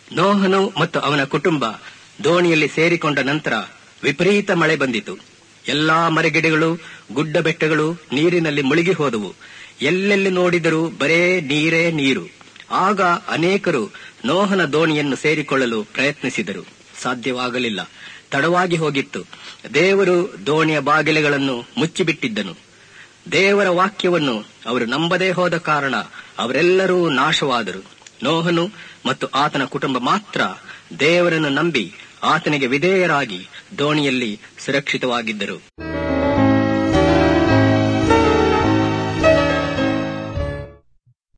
ನೋಹನು ಮತ್ತು ಅವನ ಕುಟುಂಬ ದೋಣಿಯಲ್ಲಿ ಸೇರಿಕೊಂಡ ನಂತರ ವಿಪರೀತ ಮಳೆ ಬಂದಿತು ಎಲ್ಲಾ ಮರಗಿಡಗಳು ಗುಡ್ಡ ಬೆಟ್ಟಗಳು ನೀರಿನಲ್ಲಿ ಮುಳುಗಿ ಹೋದವು ಎಲ್ಲೆಲ್ಲಿ ನೋಡಿದರೂ ಬರೇ ನೀರೇ ನೀರು ಆಗ ಅನೇಕರು ನೋಹನ ದೋಣಿಯನ್ನು ಸೇರಿಕೊಳ್ಳಲು ಪ್ರಯತ್ನಿಸಿದರು ಸಾಧ್ಯವಾಗಲಿಲ್ಲ ತಡವಾಗಿ ಹೋಗಿತ್ತು ದೇವರು ದೋಣಿಯ ಬಾಗಿಲುಗಳನ್ನು ಮುಚ್ಚಿಬಿಟ್ಟಿದ್ದನು ದೇವರ ವಾಕ್ಯವನ್ನು ಅವರು ನಂಬದೇ ಹೋದ ಕಾರಣ ಅವರೆಲ್ಲರೂ ನಾಶವಾದರು ನೋಹನು ಮತ್ತು ಆತನ ಕುಟುಂಬ ಮಾತ್ರ ದೇವರನ್ನು ನಂಬಿ ಆತನಿಗೆ ವಿಧೇಯರಾಗಿ ದೋಣಿಯಲ್ಲಿ ಸುರಕ್ಷಿತವಾಗಿದ್ದರು